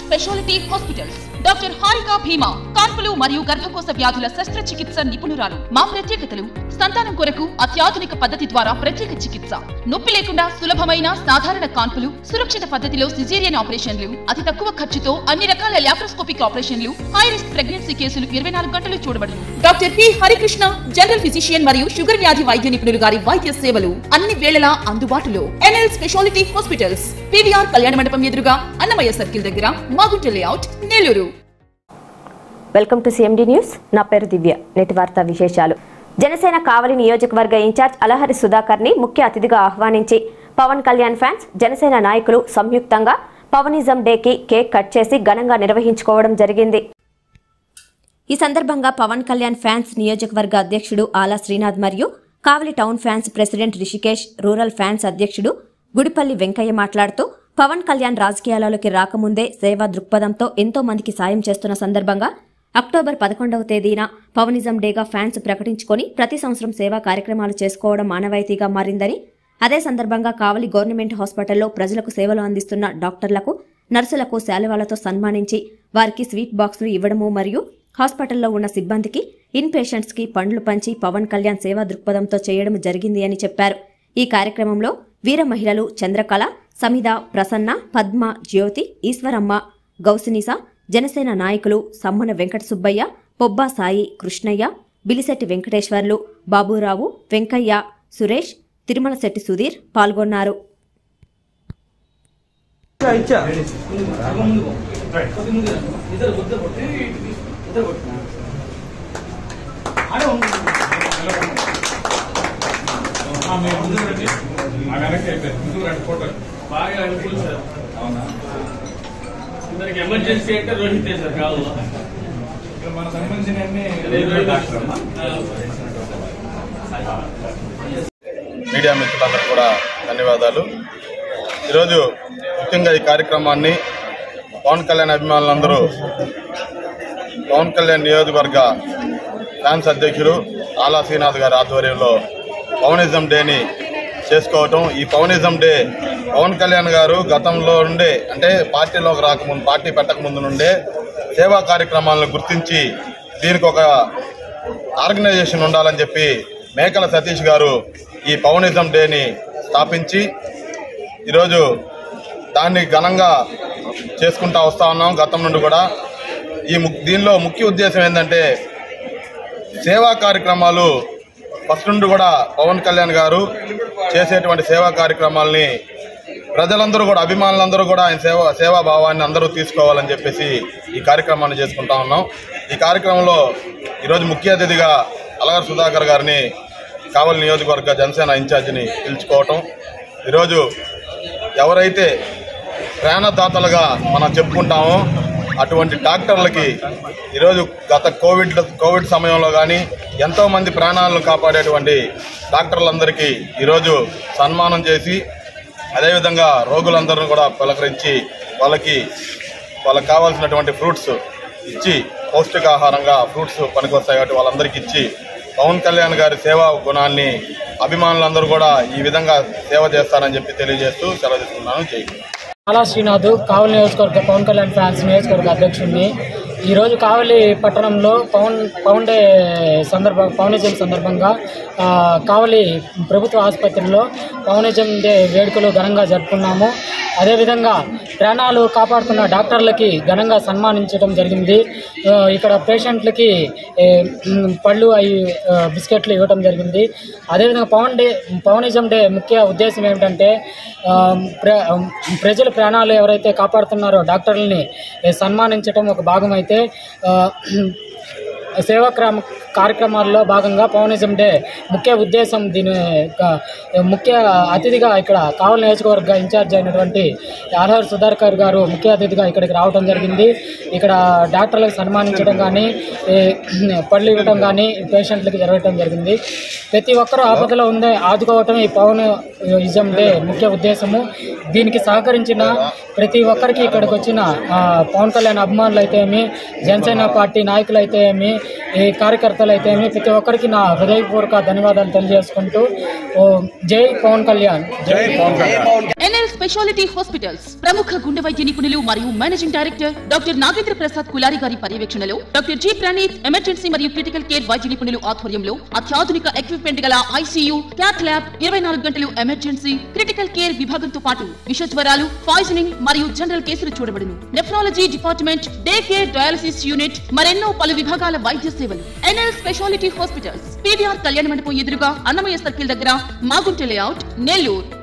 Speciality hospitals doctor Harika భీమా కాన్పులు మరియు గర్భకోశ వ్యాధుల శస్త్రచికిత్స నిపుణురాలు మా ప్రత్యేకతలు సంతానం కొరకు అత్యాధునిక పద్ధతి ద్వారా ప్రత్యేక చికిత్స నొప్పి లేకుండా సులభమైన సాధారణ కాన్పులు సురక్షిత పద్ధతిలో సిజేరియన్ ఆపరేషన్లు అతి తక్కువ ఖర్చుతో అన్ని రకాల లాప్రోస్కోపిక్ ఆపరేషన్లు హై రిస్క్ ప్రెగ్నెన్సీ కేసులు ఇరవై నాలుగు గంటలు చూడబడును doctor P Harikrishna general physician మరియు షుగర్ వ్యాధి వైద్య నిపుణులు గారి వైద్య సేవలు అన్ని వేళలా అందుబాటులో ఎన్ఎల్ స్పెషాలిటీ హాస్పిటల్స్ పివిఆర్ కళ్యాణ మండపం ఎదురుగా అన్నమయ్య సర్కిల్ దగ్గర Magunta layout Nellore welcome to CMD news నా పేరు దివ్య నేటి వార్తా విశేషాలు జనసేన కావలి నియోజకవర్గ ఇన్ఛార్జ్ అలహరి సుధాకర్ ని ముఖ్య అతిథిగా ఆహ్వానించి పవన్ కళ్యాణ్ ఫ్యాన్స్ జనసేన నాయకులు సంయుక్తంగా పవనిజం డేకి కేక్ కట్ చేసి ఘనంగా నిర్వహించుకోవడం జరిగింది ఈ సందర్భంగా పవన్ కళ్యాణ్ ఫ్యాన్స్ నియోజకవర్గ అధ్యక్షుడు ఆలా శ్రీనాథ్ మరియు Kavali town fans president Rishikesh rural fans అధ్యక్షుడు గుడిపల్లి వెంకయ్య మాట్లాడుతూ పవన్ కళ్యాణ్ రాజకీయాలలోకి రాకముందే సేవా దృక్పథంతో ఎంతో మందికి సాయం చేస్తున్న సందర్భంగా అక్టోబర్ పదకొండవ తేదీన పవనిజం డేగా ఫ్యాన్స్ ప్రకటించుకొని ప్రతి సంవత్సరం సేవా కార్యక్రమాలు చేసుకోవడం మానవాయితీగా మారిందని అదే సందర్భంగా కావలి గవర్నమెంట్ హాస్పిటల్లో ప్రజలకు సేవలు అందిస్తున్న డాక్టర్లకు నర్సులకు శాలువాలతో సన్మానించి వారికి స్వీట్ బాక్సులు ఇవ్వడము మరియు హాస్పిటల్లో ఉన్న సిబ్బందికి ఇన్ పేషెంట్స్ కి పండ్లు పంచి పవన్ కళ్యాణ్ సేవా దృక్పథంతో చేయడం జరిగింది అని చెప్పారు ఈ కార్యక్రమంలో వీర మహిళలు చంద్రకళ సమిద ప్రసన్న పద్మ జ్యోతి ఈశ్వరమ్మ గౌసినిసా జనసేన నాయకులు సమ్మన వెంకట సుబ్బయ్య పొబ్బా సాయి కృష్ణయ్య బిలిశెట్టి వెంకటేశ్వర్లు బాబురావు వెంకయ్య సురేష్ తిరుమల శెట్టి సుధీర్ పాల్గొన్నారు బాగా అనుకూల సార్ అందరికి ఎమర్జెన్సీ అంటే రోహితే సార్ కావాలి మనకు సంబంధించిన మీడియా మిత్రులందరూ కూడా ధన్యవాదాలు ఈరోజు ముఖ్యంగా ఈ కార్యక్రమాన్ని పవన్ కళ్యాణ్ అభిమానులందరూ పవన్ కళ్యాణ్ నియోజకవర్గ ఫ్యాన్స్ అధ్యక్షుడు ఆలా శ్రీనాథ్ గారి ఆధ్వర్యంలో పవనిజం డేని చేసుకోవటం ఈ పవనిజం డే పవన్ కళ్యాణ్ గారు గతంలో నుండే అంటే పార్టీలోకి రాకముందు పార్టీ పెట్టకముందు నుండే సేవా కార్యక్రమాలను గుర్తించి దీనికి ఒక ఆర్గనైజేషన్ ఉండాలని చెప్పి మేకల సతీష్ గారు ఈ పవనిజం డేని స్థాపించి ఈరోజు దాన్ని ఘనంగా చేసుకుంటా వస్తా ఉన్నాం గతం నుండి కూడా ఈ ము- దీనిలో ముఖ్య ఉద్దేశం ఏంటంటే సేవా కార్యక్రమాలు ఫస్ట్ నుండి కూడా పవన్ కళ్యాణ్ గారు చేసేటువంటి సేవా కార్యక్రమాలని ప్రజలందరూ కూడా అభిమానులందరూ కూడా ఆయన సేవ సేవా భావాన్ని అందరూ తీసుకోవాలని చెప్పేసి ఈ కార్యక్రమాన్ని చేసుకుంటా ఉన్నాం ఈ కార్యక్రమంలో ఈరోజు ముఖ్య అతిథిగా అలగర్ సుధాకర్ గారిని కావలి నియోజకవర్గ జనసేన ఇన్ఛార్జిని పిలుచుకోవటం ఈరోజు ఎవరైతే ప్రాణదాతలుగా మనం చెప్పుకుంటామో అటువంటి డాక్టర్లకి ఈరోజు గత కోవిడ్ కోవిడ్ సమయంలో కానీ ఎంతోమంది ప్రాణాలను కాపాడేటువంటి డాక్టర్లందరికీ ఈరోజు సన్మానం చేసి అదేవిధంగా రోగులందరిని కూడా పలకరించి వాళ్ళకి వాళ్ళకి కావాల్సినటువంటి ఫ్రూట్స్ ఇచ్చి పౌష్టికాహారంగా ఫ్రూట్స్ పనికొస్తాయి కాబట్టి వాళ్ళందరికీ ఇచ్చి పవన్ కళ్యాణ్ గారి సేవా గుణాన్ని అభిమానులందరూ కూడా ఈ విధంగా సేవ చేస్తారని చెప్పి తెలియజేస్తూ సెలవు తీసుకున్నాను జై హింద్. అలా శ్రీనాథ్ కావలి నియోజకవర్గ పవన్ కళ్యాణ్ ఫ్యాన్స్ నియోజకవర్గ అధ్యక్షుడిని ఈరోజు కావలి పట్టణంలో పవన్ పవన్ డే సందర్భ పవనిజం సందర్భంగా ఆ, కావలి ప్రభుత్వ ఆసుపత్రిలో పవనిజం డే వేడుకలు ఘనంగా జరుపుకున్నాము అదేవిధంగా ప్రాణాలు కాపాడుతున్న డాక్టర్లకి ఘనంగా సన్మానించడం జరిగింది ఆ, ఇక్కడ పేషెంట్లకి ఏ, మ్, పళ్ళు అవి ఆ, బిస్కెట్లు ఇవ్వడం జరిగింది అదేవిధంగా పవన్ డే పవనిజం డే ముఖ్య ఉద్దేశం ఏమిటంటే ఆ, ప్ర ప్రజల ప్రాణాలు ఎవరైతే కాపాడుతున్నారో డాక్టర్లని ఏ, సన్మానించడం ఒక భాగం అయితే ఆ, సేవా క్రమ కార్యక్రమాల్లో భాగంగా పవనిజం డే ముఖ్య ఉద్దేశం దీని యొక్క ముఖ్య అతిథిగా ఇక్కడ కావలి నియోజకవర్గ ఇన్ఛార్జ్ అయినటువంటి ఆర్ఆర్ సుధాకర్ గారు ముఖ్య అతిథిగా ఇక్కడికి రావడం జరిగింది ఇక్కడ డాక్టర్లకు సన్మానించడం కానీ ఈ పళ్ళు ఇవ్వడం కానీ పేషెంట్లకి జరగడం జరిగింది ప్రతి ఒక్కరూ ఆపదలో ఉందే ఆదుకోవటం ఈ పవన్ ఇజం డే ముఖ్య ఉద్దేశము దీనికి సహకరించిన ప్రతి ఒక్కరికి ఇక్కడికి వచ్చిన ఆ, పవన్ కళ్యాణ్ అభిమానులు అయితే ఏమి జనసేన పార్టీ నాయకులు అయితే ఏమి ఈ కార్యకర్తలు అయితే ఏమి ప్రతి ఒక్కరికి నా హృదయపూర్వక ధన్యవాదాలు తెలియజేసుకుంటూ ఓ, జై పవన్ కళ్యాణ్ జై Pawan Kalyan NL speciality hospitals ప్రముఖ గుండె వైద్య నిపుణులు మరియు managing director doctor Nagendra Prasad Kulari గారి పర్యవేక్షణలో డాక్టర్ జి ప్రణీత్ ఎమర్జెన్సీ మరియు క్రిటికల్ కేర్ వైద్య నిపుణులు ఆధ్వర్యంలో అత్యాధునిక ఎక్విప్మెంట్ గల ఐసీయూ క్యాత్ ల్యాబ్ ఇరవై నాలుగు గంటలు ఎమర్జెన్సీ క్రిటికల్ కేర్ విభాగంతో పాటు విష జ్వరాలు పాయిజనింగ్ మరియు జనరల్ కేసులు చూడబడును nephrology department day care dialysis unit మరెన్నో పలు విభాగాల వైద్య సేవలు ఎన్ఎల్ స్పెషాలిటీ హాస్పిటల్స్ పీవీఆర్ కళ్యాణ మండపం ఎదురుగా అన్నమయ్య సర్కిల్ దగ్గర మాగుంట లేఅవుట్ నెల్లూరు